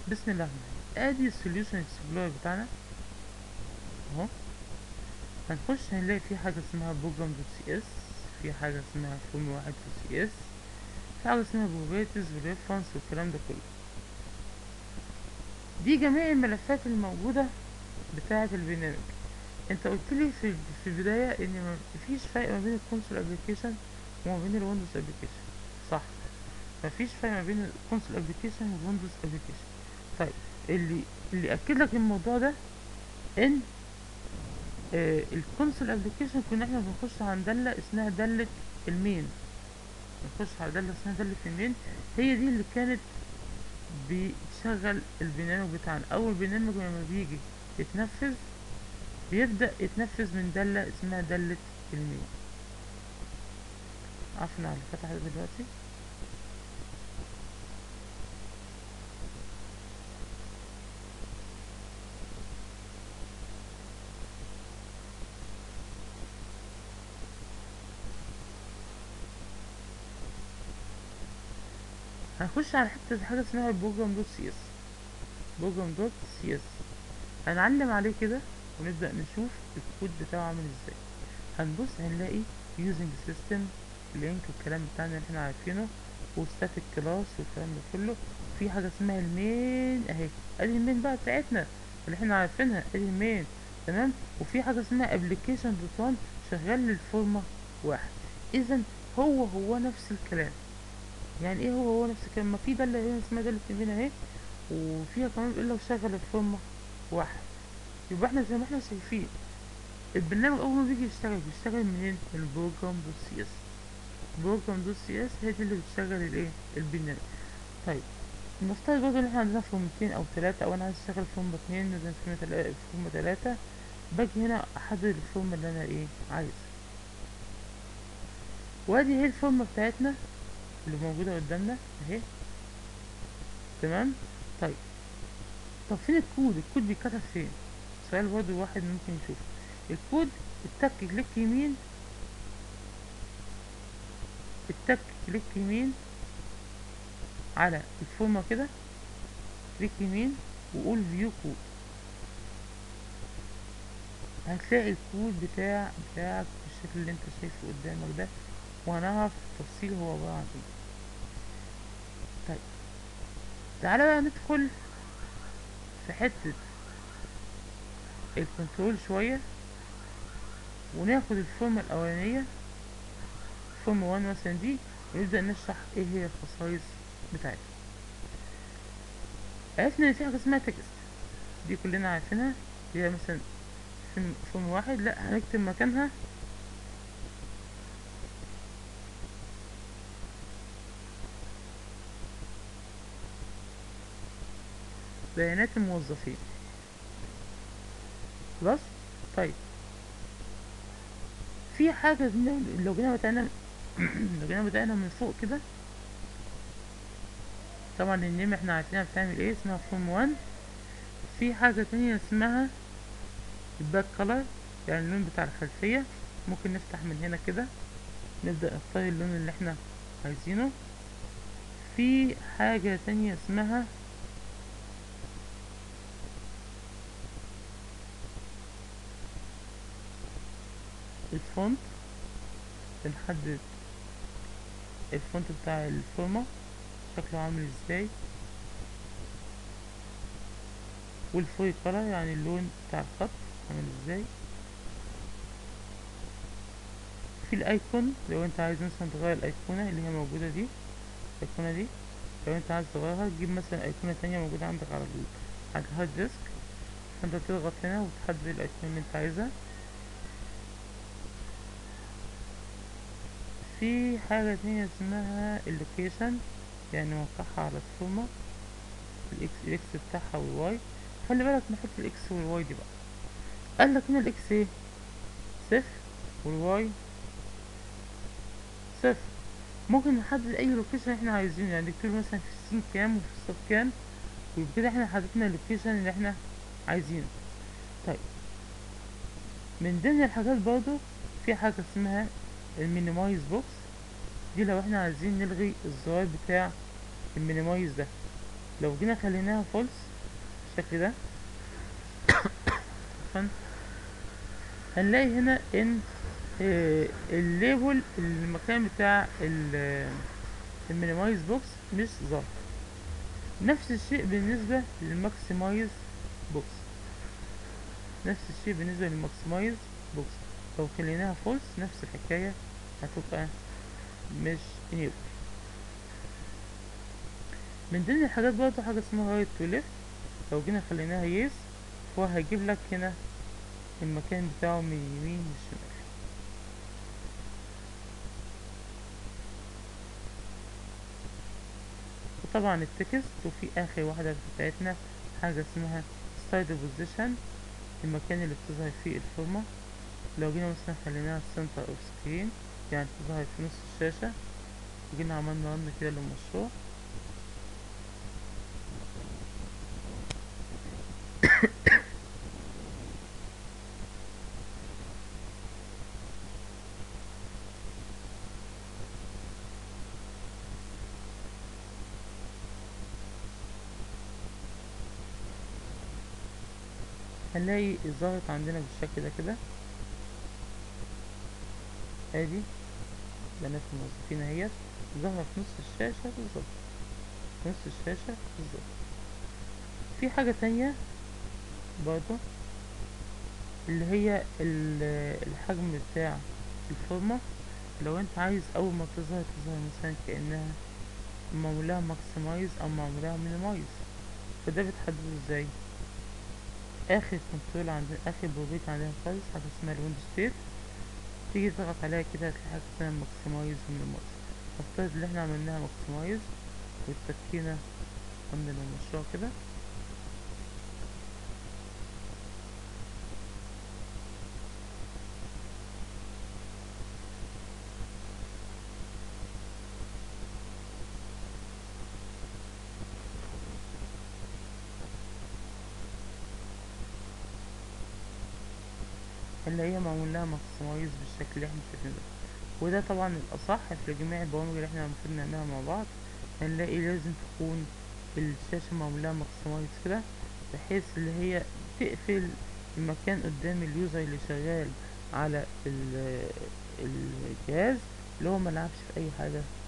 بسم الله الرحمن الرحيم ادي السوليوشن اكسبلورر بتاعنا اهو هنخش هنلاقي في حاجة اسمها بروجرام دوت سي اس في حاجة اسمها فورم واحد دوت سي اس في حاجة اسمها بروبرتيز وريفرنس والكلام ده كله دي جميع الملفات الموجودة بتاعة البرنامج انت قلت لي في في البداية ان مفيش فرق ما بين الكونسول ابلكيشن وما بين الويندوز ابلكيشن صح مفيش فرق ما بين الكونسول ابلكيشن والويندوز ابلكيشن طيب اللي اللي اكد لك الموضوع ده ان آه الكونسول ابلكيشن كنا احنا بنخش على دالة اسمها دالة المين بنخش على دالة اسمها دالة المين هي دي اللي كانت بتشغل البرنامج بتاعنا اول برنامج لما بيجي يتنفذ بيبدأ يتنفذ من دالة اسمها دالة المين عفوا على اللي فتح ده دلوقتي هنخش على حتة حاجة اسمها بروجرام دوت سي اس بروجرام دوت سي اس هنعلم عليه كده ونبدأ نشوف الكود بتاعه عامل ازاي هنبص هنلاقي using system لينك والكلام بتاعنا اللي احنا عارفينه وستاتيك كلاس والكلام ده كله في حاجة اسمها المين اهي ادي المين بقى بتاعتنا اللي احنا عارفينها ادي المين تمام وفي حاجة اسمها application دوت وان شغال للفورمة واحد اذا هو هو نفس الكلام يعني ايه هو هو نفس الكلام ما في دالة هنا اسمها دالة المين اهي وفيها كمان بيقول لك شغل الفورمة واحد يبقى احنا زي ما احنا شايفين البرنامج اول ما بيجي يشتغل بيشتغل منين البروجرام دوت سي اس بروجرام دوت سي اس هي دي اللي بتشغل الايه البرنامج طيب نفترض برضه ان احنا عندنا فورمتين او ثلاثة او انا عايز اشتغل فورمة اتنين وده فورمة تلا- فورمة تلاتة باجي هنا احدد الفورمة اللي انا ايه عايز وادي هي الفورمة بتاعتنا اللي موجودة قدامنا اهي تمام طيب طب فين الكود الكود بيتكتب فين سؤال برضه واحد ممكن يشوف الكود التك كليك يمين التك كليك يمين على الفورمة كده كليك يمين وقول فيو كود هتلاقي الكود بتاع بتاعك بالشكل اللي انت شايفه قدامك ده وهنعرف تفصيل هو عبارة عن ايه طيب تعالى بقى ندخل في حتة الكنترول شوية وناخد الفورمة الأولانية فورمة وان مثلا دي ونبدأ نشرح ايه هي الخصائص بتاعتها عرفنا ان في حاجة اسمها تكست دي كلنا عارفينها هي مثلا فورم- فورمة واحد لا هنكتب مكانها بيانات الموظفين خلاص طيب في حاجة زميلة- لو جينا بتاعنا لو جينا بتاعنا من فوق كده طبعا النيم احنا عارفينها بتعمل ايه اسمها فورم وان في حاجة تانية اسمها الباك كولر يعني اللون بتاع الخلفية ممكن نفتح من هنا كده نبدأ نختار اللون اللي احنا عايزينه في حاجة تانية اسمها الفونت بنحدد الفونت بتاع الفورمة شكله عامل ازاي والفوي كولر يعني اللون بتاع الخط عامل ازاي في الايكون لو انت عايز مثلا تغير الايقونة اللي هي موجودة دي الايقونة دي لو انت عايز تغيرها تجيب مثلا ايقونة تانية موجودة عندك على ال على الهارد ديسك فانت تضغط هنا وتحدد الايقونة اللي انت عايزها في حاجة تانية اسمها اللوكيشن يعني موقعها على الفورمة الاكس الاكس بتاعها والواي خلي بالك من حتة الاكس والواي دي بقى قال لك هنا الاكس ايه صفر والواي صفر ممكن نحدد اي لوكيشن احنا عايزينه يعني نكتب مثلا في السين كام وفي الصاد كام وبكده احنا حددنا اللوكيشن اللي احنا عايزينه طيب من ضمن الحاجات برضو في حاجة اسمها المينيمايز بوكس دي لو احنا عايزين نلغي الزرار بتاع المينيمايز ده لو جينا خليناها فولس بالشكل ده عفواً، هنلاقي هنا ان آه، الليبل المكان بتاع المينيمايز بوكس مش ظاهر نفس الشيء بالنسبة للماكسمايز بوكس نفس الشيء بالنسبة للماكسمايز بوكس لو خليناها فولس نفس الحكاية هتبقى مش انيبل من ضمن الحاجات برضه حاجة اسمها رايت تو ليفت لو جينا خليناها يس هو هيجيب لك هنا المكان بتاعه من اليمين للشمال وطبعا التكست وفي اخر واحدة بتاعتنا حاجة اسمها ستايل بوزيشن المكان اللي بتظهر فيه الفورمة لو جينا مثلا خليناها سنتر اوف سكرين يعني تظهر في نص الشاشة وجينا عملنا رن كده للمشروع هنلاقي ظهرت عندنا بالشكل ده كده ادي بنات الموظفين اهيت ظهر في نص الشاشة بالظبط في نص الشاشة بالظبط في حاجة تانية برضه اللي هي ال- الحجم بتاع الفورمة لو انت عايز اول ما تظهر تظهر مثلا كأنها معمولها ماكسمايز او معمولها مينيمايز فده بتحدده ازاي اخر كنترول عندنا اخر بروبيت عندنا خالص حاجه اسمها الويندو ستيت تيجي تضغط عليها كده هتلاقي حاجه اسمها ماكسمايز ومينيمايز نفترض ان احنا عملناها ماكسمايز واتكينا عندنا المشروع كده هنلاقيها معمول لها ماكسمايز بالشكل اللي احنا شايفينه ده وده طبعا الاصح في جميع البرامج اللي احنا المفروض نعملها مع بعض هنلاقي لازم تكون الشاشة معمول لها ماكسمايز كده بحيث اللي هي تقفل المكان قدام اليوزر اللي شغال على ال- الجهاز اللي هو ملعبش في اي حاجة